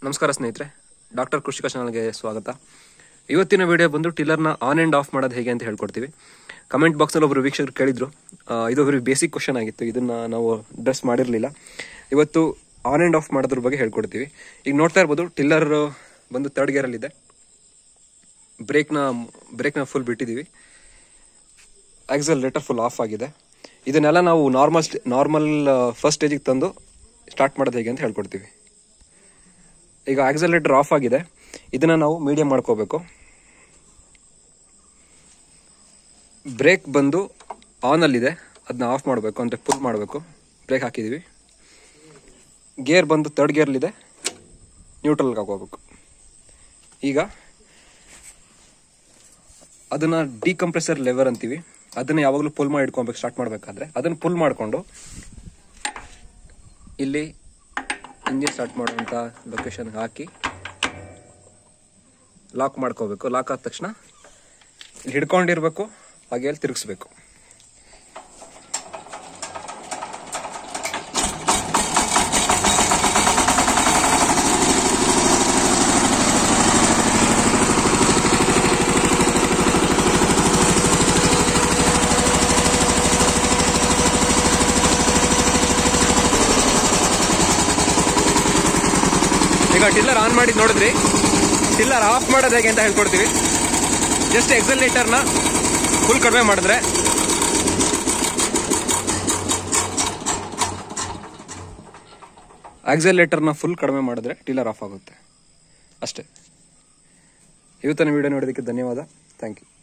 ನಮಸ್ಕಾರ ಸ್ನೇಹಿತರೆ ಡಾಕ್ಟರ್ ಕೃಷಿಕ ಚಾನಲ್ಗೆ ಸ್ವಾಗತ ಇವತ್ತಿನ ವಿಡಿಯೋ ಬಂದು ಟಿಲ್ಲರ್ನ ಆನ್ ಆ್ಯಂಡ್ ಆಫ್ ಮಾಡೋದು ಹೇಗೆ ಅಂತ ಹೇಳ್ಕೊಡ್ತೀವಿ ಕಮೆಂಟ್ ಬಾಕ್ಸಲ್ಲಿ ಒಬ್ಬರು ವೀಕ್ಷಕರು ಕೇಳಿದ್ರು ಆ, ಇದು ಒಬ್ಬರು ಬೇಸಿಕ್ ಕ್ವಶನ್ ಆಗಿತ್ತು ಇದನ್ನ ನಾವು ಡ್ರೆಸ್ ಮಾಡಿರಲಿಲ್ಲ ಇವತ್ತು ಆನ್ ಆ್ಯಂಡ್ ಆಫ್ ಮಾಡೋದ್ರ ಬಗ್ಗೆ ಹೇಳ್ಕೊಡ್ತೀವಿ ಈಗ ನೋಡ್ತಾ ಇರ್ಬೋದು ಟಿಲ್ಲರ್ ಬಂದು ತರ್ಡ್ ಗೇರಲ್ಲಿದೆ ಬ್ರೇಕ್ನ ಬ್ರೇಕ್ನ ಫುಲ್ ಬಿಟ್ಟಿದ್ದೀವಿ ಆಕ್ಸಲ್ ರೇಟರ್ ಫುಲ್ ಆಫ್ ಆಗಿದೆ ಇದನ್ನೆಲ್ಲ ನಾವು ನಾರ್ಮಲ್ ನಾರ್ಮಲ್ ಫಸ್ಟ್ ಸ್ಟೇಜಿಗೆ ತಂದು ಸ್ಟಾರ್ಟ್ ಮಾಡೋದು ಹೇಗೆ ಅಂತ ಹೇಳ್ಕೊಡ್ತೀವಿ ಈಗ ಆಕ್ಸಲೇಟರ್ ಆಫ್ ಆಗಿದೆ ಇದನ್ನ ನಾವು ಮೀಡಿಯಂ ಮಾಡ್ಕೋಬೇಕು ಬ್ರೇಕ್ ಬಂದು ಆನ್ ಅಲ್ಲಿದೆ ಅದನ್ನ ಆಫ್ ಮಾಡಬೇಕು ಅಂದರೆ ಪುಲ್ ಮಾಡಬೇಕು ಬ್ರೇಕ್ ಹಾಕಿದ್ದೀವಿ ಗೇರ್ ಬಂದು ತರ್ಡ್ ಗೇರ್ಲಿದೆ ನ್ಯೂಟ್ರಲ್ಗೆ ಹಾಕೋಬೇಕು ಈಗ ಅದನ್ನ ಡಿಕಂಪ್ರೆಸರ್ ಲೆವರ್ ಅಂತೀವಿ ಅದನ್ನ ಯಾವಾಗಲೂ ಪುಲ್ ಮಾಡಿ ಇಟ್ಕೊಬೇಕು ಸ್ಟಾರ್ಟ್ ಮಾಡಬೇಕಾದ್ರೆ ಅದನ್ನ ಪುಲ್ ಮಾಡಿಕೊಂಡು ಇಲ್ಲಿ ಇಂಜಿನ್ ಸ್ಟಾರ್ಟ್ ಮಾಡುವಂಥ ಲೊಕೇಶನ್ ಹಾಕಿ ಲಾಕ್ ಮಾಡ್ಕೋಬೇಕು ಲಾಕ್ ಆದ ತಕ್ಷಣ ಇಲ್ಲಿ ಹಿಡ್ಕೊಂಡಿರ್ಬೇಕು ಹಾಗೆ ಅಲ್ಲಿ ತಿರುಗಿಸ್ಬೇಕು ಈಗ ಟಿಲ್ಲರ್ ಆನ್ ಮಾಡಿ ನೋಡಿದ್ರಿ ಟಿಲ್ಲರ್ ಆಫ್ ಮಾಡೋದು ಹೇಗೆ ಅಂತ ಹೇಳ್ಕೊಡ್ತೀವಿ ಜಸ್ಟ್ ಎಕ್ಸಲೇಟರ್ನ ಫುಲ್ ಕಡಿಮೆ ಮಾಡಿದ್ರೆ ಆಕ್ಸಲೇಟರ್ನ ಫುಲ್ ಕಡಿಮೆ ಮಾಡಿದ್ರೆ ಟಿಲ್ಲರ್ ಆಫ್ ಆಗುತ್ತೆ ಅಷ್ಟೇ ಇವತ್ತಿನ ವಿಡಿಯೋ ನೋಡೋದಕ್ಕೆ ಧನ್ಯವಾದ ಥ್ಯಾಂಕ್ ಯು